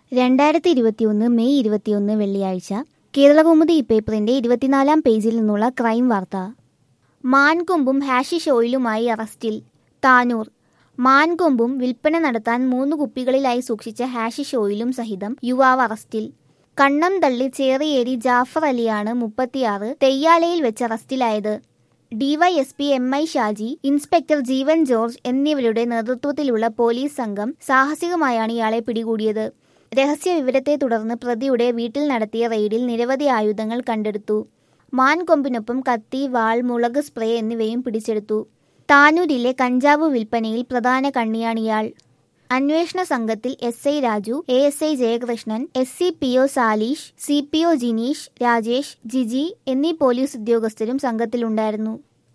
രണ്ടായിരത്തി ഇരുപത്തിയൊന്ന് മെയ് ഇരുപത്തിയൊന്ന് വെള്ളിയാഴ്ച കേരളകൗമുദി പേപ്പറിന്റെ ഇരുപത്തിനാലാം പേജിൽ നിന്നുള്ള ക്രൈം വാർത്ത മാൻകൊമ്പും ഹാഷിഷ് ഓയിലുമായി അറസ്റ്റിൽ താനൂർ മാൻകൊമ്പും വിൽപ്പന നടത്താൻ മൂന്ന് കുപ്പികളിലായി സൂക്ഷിച്ച ഹാഷിഷ് ഓയിലും സഹിതം യുവാവ് അറസ്റ്റിൽ കണ്ണം തള്ളി ചേറിയേരി ജാഫർ അലിയാണ് മുപ്പത്തിയാറ് തെയ്യാലയിൽ വെച്ച് അറസ്റ്റിലായത് DYSP M I Shaji inspector Jeevan George എന്നിവരുടെ നേതൃത്വത്തിലുള്ള പോലീസ് സംഘം സാഹസികമായാണ് ഇയാളെ പിടികൂടിയത് രഹസ്യ വിവരത്തെ തുടർന്ന് പ്രതിയുടെ വീട്ടിൽ നടത്തിയ റെയ്ഡിൽ നിരവധി ആയുധങ്ങൾ കണ്ടെടുത്തു മാൻകൊമ്പിനൊപ്പം കത്തി വാൾ മുളക് സ്പ്രേ എന്നിവയും പിടിച്ചെടുത്തു താനൂരിലെ കഞ്ചാവ് വിൽപ്പനയിൽ പ്രധാന കണ്ണിയാണിയാൾ അന്വേഷണ സംഘത്തിൽ S I Raju A S I Jayakrishnan S C P O Saleesh C P O Jineesh Rajesh Jiji എന്നീ പോലീസ് ഉദ്യോഗസ്ഥരും സംഘത്തിലുണ്ടായിരുന്നു